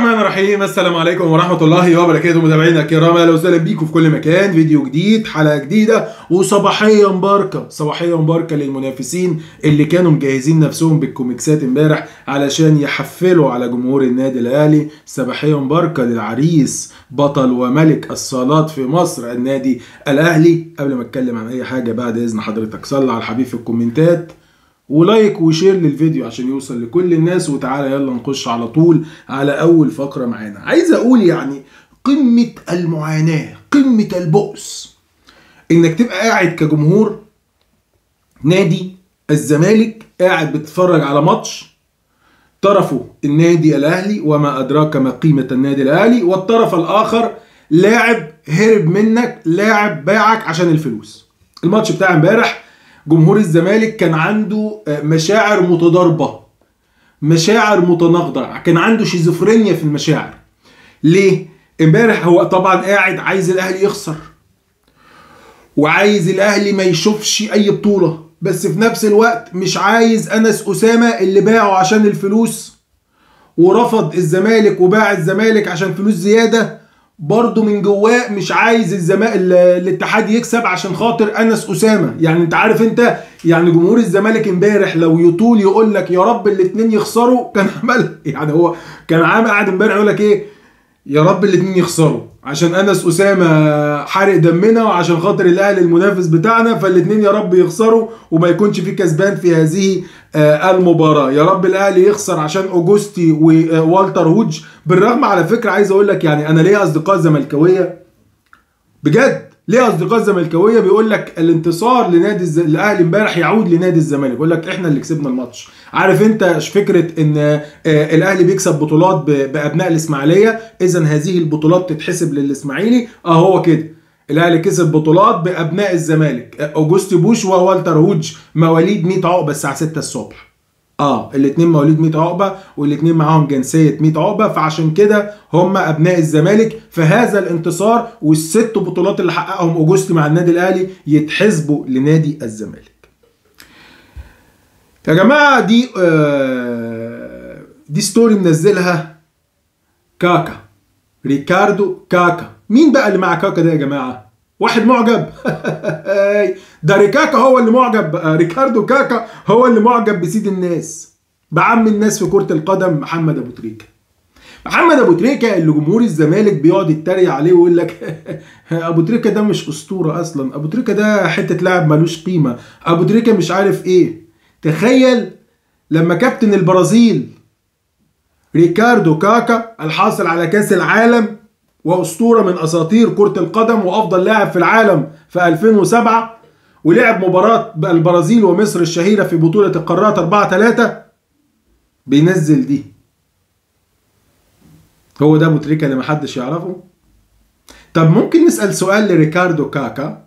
الرحمن الرحيم السلام عليكم ورحمة الله وبركاته متابعينا الكرام اهلا وسهلا بيكم في كل مكان فيديو جديد حلقة جديدة وصباحية مباركة صباحية مباركة للمنافسين اللي كانوا مجهزين نفسهم بالكوميكسات امبارح علشان يحفلوا على جمهور النادي الاهلي صباحية مباركة للعريس بطل وملك الصالات في مصر النادي الاهلي قبل ما اتكلم عن اي حاجة بعد اذن حضرتك صلى على الحبيب في الكومنتات ولايك وشير للفيديو عشان يوصل لكل الناس وتعالى يلا نخش على طول على اول فقره معانا عايز اقول يعني قمه المعاناه قمه البؤس انك تبقى قاعد كجمهور نادي الزمالك قاعد بتتفرج على ماتش طرفه النادي الاهلي وما ادراك ما قيمه النادي الاهلي والطرف الاخر لاعب هرب منك لاعب باعك عشان الفلوس الماتش بتاع امبارح جمهور الزمالك كان عنده مشاعر متضاربة مشاعر متناقضة كان عنده شيزوفرينيا في المشاعر ليه؟ امبارح هو طبعا قاعد عايز الاهلي يخسر وعايز الاهلي ما يشوفش اي بطولة بس في نفس الوقت مش عايز انس اسامة اللي باعه عشان الفلوس ورفض الزمالك وباع الزمالك عشان فلوس زيادة برضه من جواه مش عايز الزمالك الاتحاد يكسب عشان خاطر انس اسامه يعني انت عارف انت يعني جمهور الزمالك امبارح لو يطول يقول لك يا رب الاثنين يخسروا كان عمل يعني هو كان عام قاعد امبارح يقول لك ايه يا رب الاثنين يخسروا عشان انس اسامه حارق دمنا وعشان خاطر الاهلي المنافس بتاعنا فالاثنين يا رب يخسروا وما يكونش في كسبان في هذه المباراه يا رب الاهلي يخسر عشان اوجوستي ووالتر هوج بالرغم على فكره عايز اقول لك يعني انا ليا اصدقاء زملكاويه بجد ليه اصدقاء زملكاويه بيقول لك الانتصار لنادي الز... الاهلي امبارح يعود لنادي الزمالك يقول لك احنا اللي كسبنا الماتش عارف انت فكره ان آه الاهلي بيكسب بطولات ب... بابناء الاسماعيليه اذا هذه البطولات تتحسب للاسماعيلي اه هو كده الاهلي كسب بطولات بابناء الزمالك اوجوستي بوش ووالتر هوج مواليد 100 عقبه الساعه 6 الصبح اه الاثنين مواليد 100 عقبه والاثنين معاهم جنسيه 100 عقبه فعشان كده هم ابناء الزمالك فهذا الانتصار والست بطولات اللي حققهم اوجوستي مع النادي الاهلي يتحسبوا لنادي الزمالك يا جماعه دي آه دي ستوري منزلها كاكا ريكاردو كاكا مين بقى اللي مع كاكا ده يا جماعه واحد معجب ده ريكاكا هو اللي معجب ريكاردو كاكا هو اللي معجب بسيد الناس بعم الناس في كرة القدم محمد ابو تريكة محمد ابو تريكة اللي جمهور الزمالك بيقعد يتريق عليه ويقول لك ابو تريكة ده مش اسطورة اصلا ابو تريكة ده حتة لاعب ملوش قيمة ابو تريكة مش عارف ايه تخيل لما كابتن البرازيل ريكاردو كاكا الحاصل على كاس العالم واسطوره من اساطير كره القدم وافضل لاعب في العالم في 2007 ولعب مباراه البرازيل ومصر الشهيره في بطوله القارات 4 3 بينزل دي هو ده ابو تريكه اللي محدش يعرفه طب ممكن نسال سؤال لريكاردو كاكا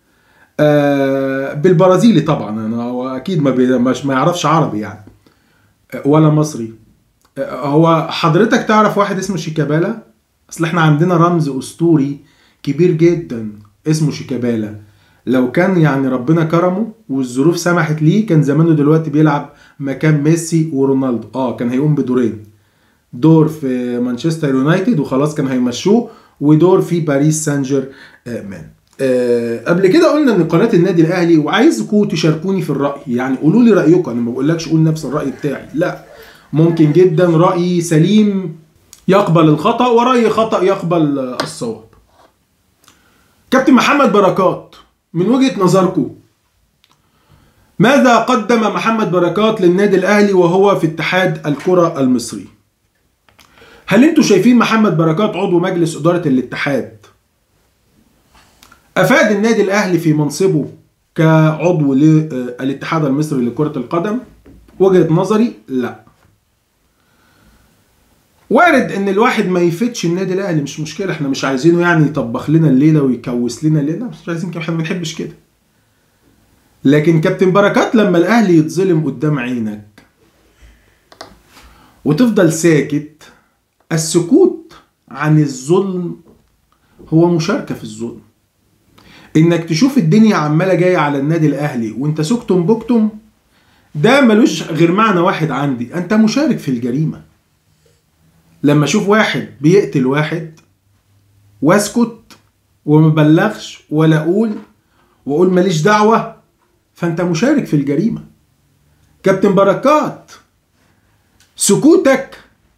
آه بالبرازيلي طبعا انا هو اكيد ما, مش ما يعرفش عربي يعني ولا مصري آه هو حضرتك تعرف واحد اسمه شيكابالا اصل احنا عندنا رمز اسطوري كبير جدا اسمه شيكابالا لو كان يعني ربنا كرمه والظروف سمحت ليه كان زمانه دلوقتي بيلعب مكان ميسي ورونالدو اه كان هيقوم بدورين دور في مانشستر يونايتد وخلاص كان هيمشوه ودور في باريس سان جيرمان آه قبل كده قلنا ان قناه النادي الاهلي وعايزكم تشاركوني في الراي يعني قولوا لي رايكم انا ما بقولكش قول نفس الراي بتاعي لا ممكن جدا رايي سليم يقبل الخطأ ورأي خطأ يقبل الصواب كابتن محمد بركات من وجهة نظركم ماذا قدم محمد بركات للنادي الأهلي وهو في اتحاد الكرة المصري هل انتوا شايفين محمد بركات عضو مجلس إدارة الاتحاد أفاد النادي الأهلي في منصبه كعضو للاتحاد المصري لكرة القدم وجهة نظري لا وارد ان الواحد ما يفيدش النادي الاهلي مش مشكله احنا مش عايزينه يعني يطبخ لنا الليله ويكوس لنا الليله مش عايزين كده احنا ما بنحبش كده لكن كابتن بركات لما الاهلي يتظلم قدام عينك وتفضل ساكت السكوت عن الظلم هو مشاركه في الظلم انك تشوف الدنيا عماله جايه على النادي الاهلي وانت سكتم بكتم ده ملوش غير معنى واحد عندي انت مشارك في الجريمه لما اشوف واحد بيقتل واحد واسكت وما بلغش ولا اقول واقول ماليش دعوه فانت مشارك في الجريمه كابتن بركات سكوتك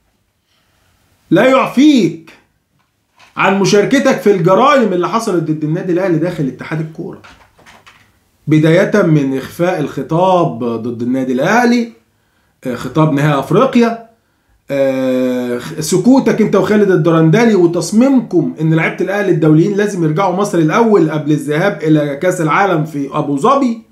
لا يعفيك عن مشاركتك في الجرائم اللي حصلت ضد النادي الاهلي داخل اتحاد الكوره بدايه من اخفاء الخطاب ضد النادي الاهلي آه، خطاب نهائي افريقيا آه، سكوتك انت وخالد الدرندلي وتصميمكم ان لعيبه الاهلي الدوليين لازم يرجعوا مصر الاول قبل الذهاب الى كاس العالم في ابو ظبي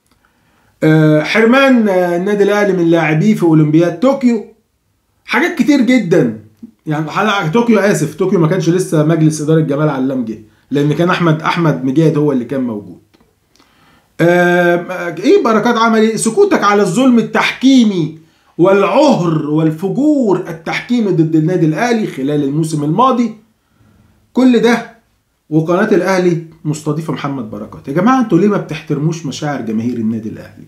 آه، حرمان آه، النادي الاهلي من لاعبيه في اولمبياد طوكيو حاجات كتير جدا يعني حلقة طوكيو اسف طوكيو ما كانش لسه مجلس اداره جمال علام جه لان كان احمد احمد مجاهد هو اللي كان موجود آم، آه، ايه بركات عمل ايه سكوتك على الظلم التحكيمي والعهر والفجور التحكيمي ضد النادي الاهلي خلال الموسم الماضي كل ده وقناه الاهلي مستضيفه محمد بركات يا جماعه انتوا ليه ما بتحترموش مشاعر جماهير النادي الاهلي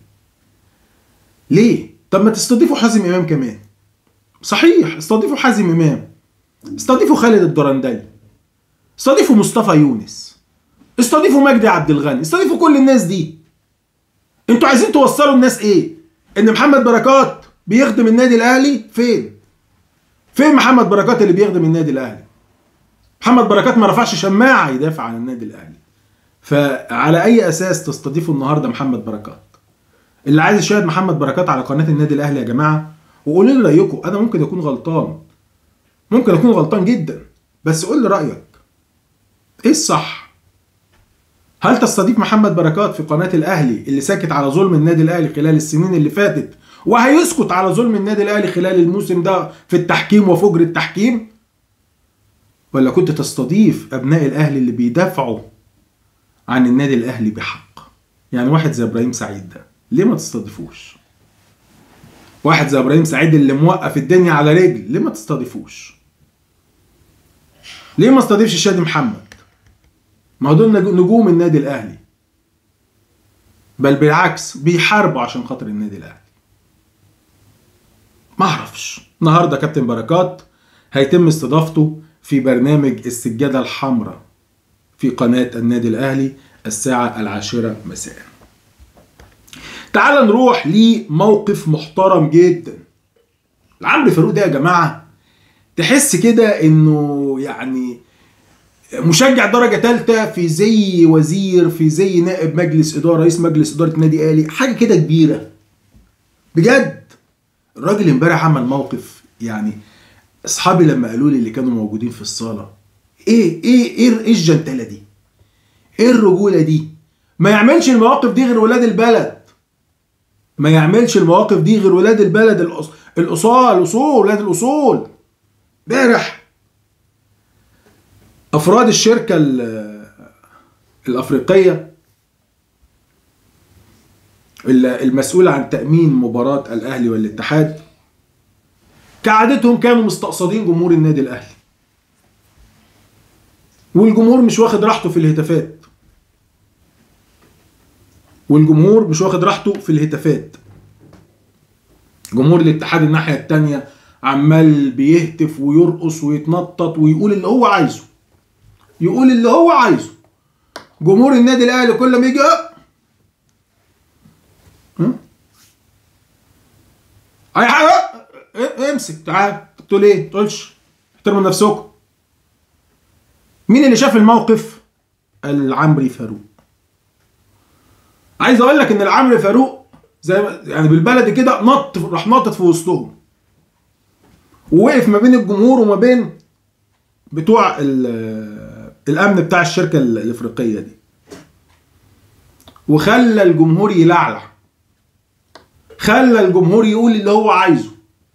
ليه طب ما تستضيفوا حازم امام كمان صحيح استضيفوا حازم امام استضيفوا خالد الدرندلي استضيفوا مصطفى يونس استضيفوا مجدي عبد الغني استضيفوا كل الناس دي انتوا عايزين توصلوا الناس ايه ان محمد بركات بيخدم النادي الاهلي فين فين محمد بركات اللي بيخدم النادي الاهلي محمد بركات ما رفعش شماعه يدافع عن النادي الاهلي فعلى اي اساس تستضيفوا النهارده محمد بركات اللي عايز يشاهد محمد بركات على قناه النادي الاهلي يا جماعه وقولوا لي رايكم انا ممكن اكون غلطان ممكن اكون غلطان جدا بس قول لي رايك ايه الصح هل تستضيف محمد بركات في قناه الاهلي اللي ساكت على ظلم النادي الاهلي خلال السنين اللي فاتت وهيسكت على ظلم النادي الاهلي خلال الموسم ده في التحكيم وفجر التحكيم ولا كنت تستضيف ابناء الاهلي اللي بيدافعوا عن النادي الاهلي بحق يعني واحد زي ابراهيم سعيد ده ليه ما تستضيفوش واحد زي ابراهيم سعيد اللي موقف الدنيا على رجل ليه ما تستضيفوش ليه ما استضيفش شادي محمد ما هو دول نج- نجوم النادي الاهلي بل بالعكس بيحاربوا عشان خاطر النادي الاهلي ما اعرفش النهارده كابتن بركات هيتم استضافته في برنامج السجاده الحمراء في قناه النادي الاهلي الساعه العاشره مساء تعال نروح لموقف محترم جدا عمرو فاروق ده يا جماعه تحس كده انه يعني مشجع درجه ثالثه في زي وزير في زي نائب مجلس اداره رئيس مجلس اداره نادي اهلي حاجه كده كبيره بجد الراجل امبارح عمل موقف يعني اصحابي لما قالوا لي اللي كانوا موجودين في الصاله ايه ايه ايه ايه الجنتله دي ايه الرجوله دي ما يعملش المواقف دي غير ولاد البلد ما يعملش المواقف دي غير ولاد البلد الأص... الاصول الاصول ولاد الاصول امبارح افراد الشركه ال- الافريقيه ال- المسؤوله عن تامين مباراه الاهلي والاتحاد كعادتهم كانوا مستقصدين جمهور النادي الاهلي والجمهور مش واخد راحته في الهتافات والجمهور مش واخد راحته في الهتافات جمهور الاتحاد الناحيه التانيه عمال بيهتف ويرقص ويتنطط ويقول اللي هو عايزه يقول اللي هو عايزه جمهور النادي الاهلي كل ما يجي أه. ها؟ اي حاجه أه. إيه، امسك تعال تقول ايه تقولش احترموا نفسكم مين اللي شاف الموقف العمري فاروق عايز اقول لك ان العمري فاروق زي ما يعني بالبلدي كده نط راح ناطط في وسطهم ووقف ما بين الجمهور وما بين بتوع ال- الامن بتاع الشركه ال- الافريقيه دي وخلى الجمهور يلعلع خلى الجمهور يقول اللي هو عايزه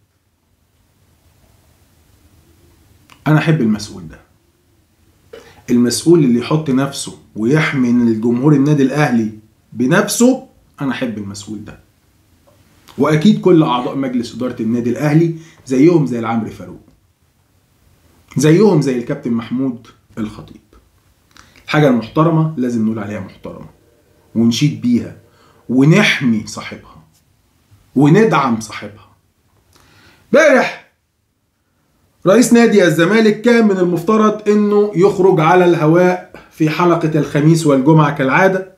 انا احب المسؤول ده المسؤول اللي يحط نفسه ويحمي من الجمهور النادي الاهلي بنفسه انا احب المسؤول ده واكيد كل اعضاء مجلس اداره النادي الاهلي زيهم زي العمري فاروق زيهم زي الكابتن محمود الخطيب الحاجه المحترمه لازم نقول عليها محترمه ونشيد بيها ونحمي صاحبها وندعم صاحبها امبارح رئيس نادي الزمالك كان من المفترض انه يخرج على الهواء في حلقة الخميس والجمعة كالعادة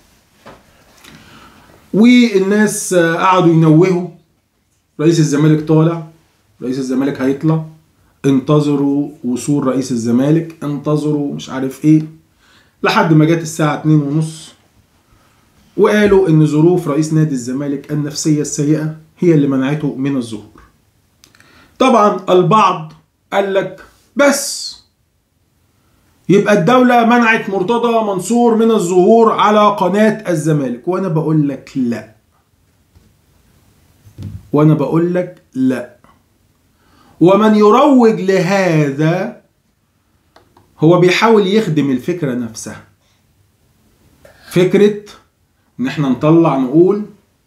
والناس قعدوا ينوهوا رئيس الزمالك طالع رئيس الزمالك هيطلع انتظروا وصول رئيس الزمالك انتظروا مش عارف ايه لحد ما جت الساعة اتنين ونص وقالوا ان ظروف رئيس نادي الزمالك النفسية السيئة هي اللي منعته من الظهور طبعا البعض قال لك بس يبقى الدولة منعت مرتضى منصور من الظهور على قناة الزمالك وانا بقول لك لا وانا بقول لك لا ومن يروج لهذا هو بيحاول يخدم الفكرة نفسها فكرة ان احنا نطلع نقول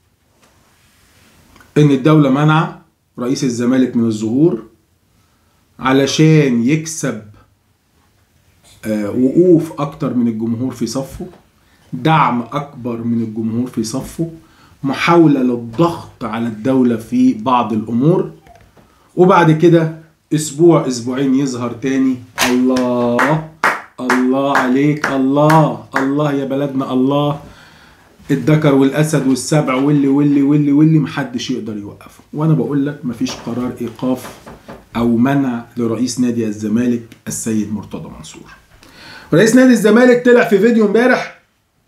ان الدولة منع رئيس الزمالك من الظهور علشان يكسب وقوف اكتر من الجمهور في صفه دعم اكبر من الجمهور في صفه محاولة للضغط على الدولة في بعض الامور وبعد كده اسبوع اسبوعين يظهر تاني الله الله عليك الله الله يا بلدنا الله الذكر والاسد والسبع واللي واللي واللي واللي محدش يقدر يوقفه وانا بقول لك مفيش قرار ايقاف او منع لرئيس نادي الزمالك السيد مرتضى منصور رئيس نادي الزمالك طلع في فيديو امبارح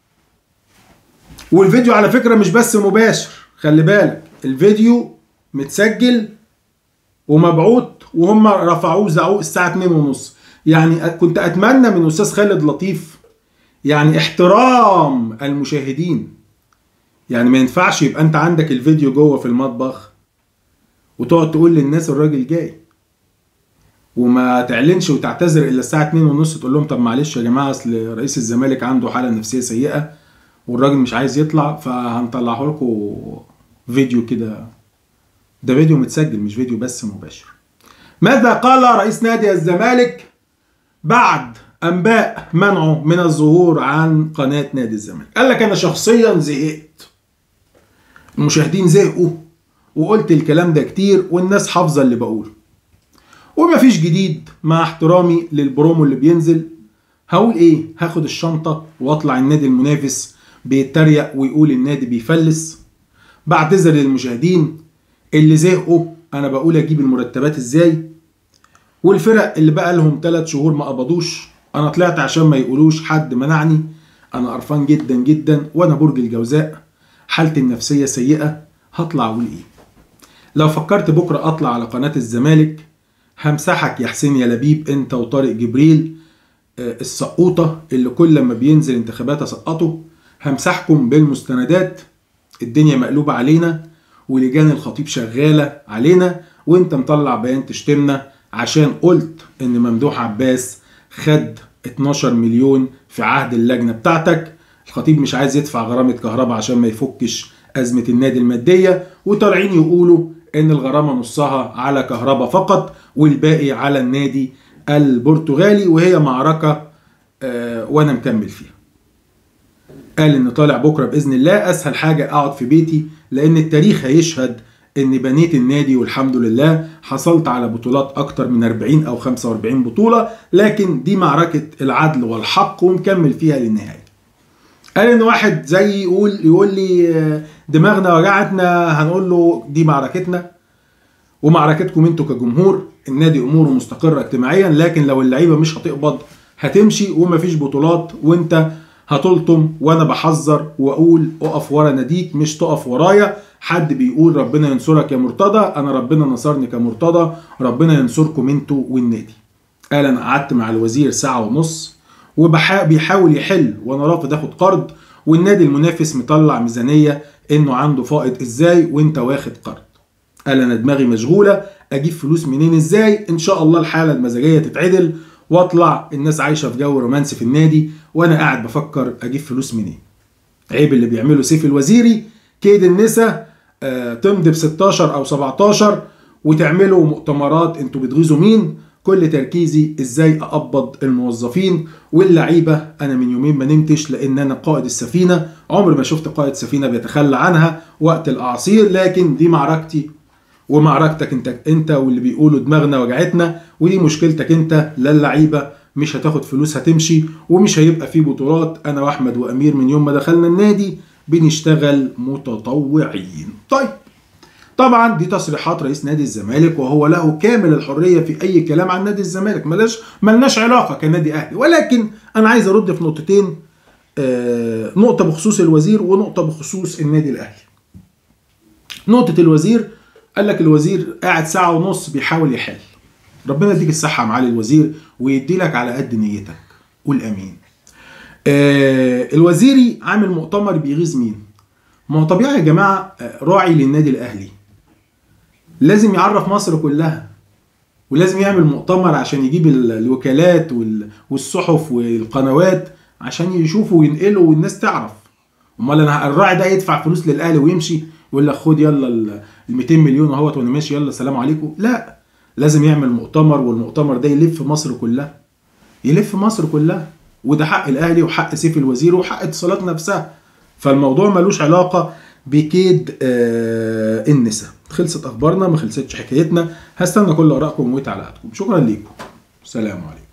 والفيديو على فكره مش بس مباشر خلي بالك الفيديو متسجل ومبعوث وهم رفعوه زعوه الساعه 2 ونص يعني كنت اتمنى من استاذ خالد لطيف يعني احترام المشاهدين يعني ما ينفعش يبقى انت عندك الفيديو جوه في المطبخ وتقعد تقول للناس الراجل جاي وما تعلنش وتعتذر الا الساعه 2 ونص تقول لهم طب معلش يا جماعه اصل رئيس الزمالك عنده حاله نفسيه سيئه والراجل مش عايز يطلع فهنطلعه لكم فيديو كده ده فيديو متسجل مش فيديو بس مباشر ماذا قال رئيس نادي الزمالك بعد انباء منعه من الظهور عن قناه نادي الزمالك قال لك انا شخصيا زهقت المشاهدين زهقوا وقلت الكلام ده كتير والناس حافظه اللي بقوله ومفيش جديد مع احترامي للبرومو اللي بينزل هقول ايه هاخد الشنطه واطلع النادي المنافس بيتريق ويقول النادي بيفلس بعتذر للمشاهدين اللي زهقوا انا بقول اجيب المرتبات ازاي والفرق اللي بقى لهم 3 شهور ما قبضوش انا طلعت عشان ما يقولوش حد منعني انا قرفان جدا جدا وانا برج الجوزاء حالتي النفسيه سيئه هطلع اقول ايه لو فكرت بكره اطلع على قناه الزمالك همسحك يا حسين يا لبيب انت وطارق جبريل السقوطه اللي كل ما بينزل انتخابات اسقطه همسحكم بالمستندات الدنيا مقلوبه علينا ولجان الخطيب شغاله علينا وانت مطلع بيان تشتمنا عشان قلت ان ممدوح عباس خد 12 مليون في عهد اللجنه بتاعتك الخطيب مش عايز يدفع غرامه كهرباء عشان ما يفكش ازمه النادي الماديه وطالعين يقولوا ان الغرامه نصها على كهرباء فقط والباقي على النادي البرتغالي وهي معركه آه وانا مكمل فيها قال ان طالع بكره باذن الله اسهل حاجه اقعد في بيتي لان التاريخ هيشهد اني بنيت النادي والحمد لله حصلت على بطولات اكتر من 40 او 45 بطوله لكن دي معركه العدل والحق ومكمل فيها للنهايه قال ان واحد زي يقول يقول لي دماغنا وجعتنا هنقول له دي معركتنا ومعركتكم انتوا كجمهور النادي اموره مستقره اجتماعيا لكن لو اللعيبه مش هتقبض هتمشي ومفيش بطولات وانت هتلطم وانا بحذر واقول اقف ورا ناديك مش تقف ورايا حد بيقول ربنا ينصرك يا مرتضى انا ربنا نصرني كمرتضى ربنا ينصركم انتوا والنادي قال انا قعدت مع الوزير ساعه ونص وبيحاول يحل وانا رافض اخد قرض والنادي المنافس مطلع ميزانيه انه عنده فائض ازاي وانت واخد قرض قال انا دماغي مشغوله اجيب فلوس منين ازاي ان شاء الله الحاله المزاجيه تتعدل واطلع الناس عايشه في جو رومانسي في النادي وانا قاعد بفكر اجيب فلوس منين عيب اللي بيعمله سيف الوزيري كيد النسا آه تمضي ب 16 او 17 وتعملوا مؤتمرات انتوا بتغيظوا مين كل تركيزي ازاي اقبض الموظفين واللعيبه انا من يومين ما نمتش لان انا قائد السفينه عمري ما شفت قائد سفينه بيتخلى عنها وقت الاعاصير لكن دي معركتي ومعركتك انت انت واللي بيقولوا دماغنا وجعتنا ودي مشكلتك انت لا اللعيبه مش هتاخد فلوس هتمشي ومش هيبقى في بطولات انا واحمد وامير من يوم ما دخلنا النادي بنشتغل متطوعين طيب طبعا دي تصريحات رئيس نادي الزمالك وهو له كامل الحريه في اي كلام عن نادي الزمالك ملاش ملناش علاقه كنادي اهلي ولكن انا عايز ارد في نقطتين آه نقطه بخصوص الوزير ونقطه بخصوص النادي الاهلي نقطه الوزير قال لك الوزير قاعد ساعه ونص بيحاول يحل ربنا يديك الصحه يا معالي الوزير ويدي لك على قد نيتك قول امين آه الوزيري عامل مؤتمر بيغيظ مين ما هو طبيعي يا جماعه راعي للنادي الاهلي لازم يعرف مصر كلها ولازم يعمل مؤتمر عشان يجيب الوكالات والصحف والقنوات عشان يشوفوا وينقلوا والناس تعرف امال انا الراعي ده يدفع فلوس للاهلي ويمشي ويقول لك خد يلا ال 200 مليون اهوت وانا ماشي يلا سلام عليكم لا لازم يعمل مؤتمر والمؤتمر ده يلف مصر كلها يلف مصر كلها وده حق الاهلي وحق سيف الوزير وحق اتصالات نفسها فالموضوع ملوش علاقه بكيد آه النساء خلصت اخبارنا ما خلصتش حكايتنا هستنى كل ارائكم وتعليقاتكم شكرا ليكم سلام عليكم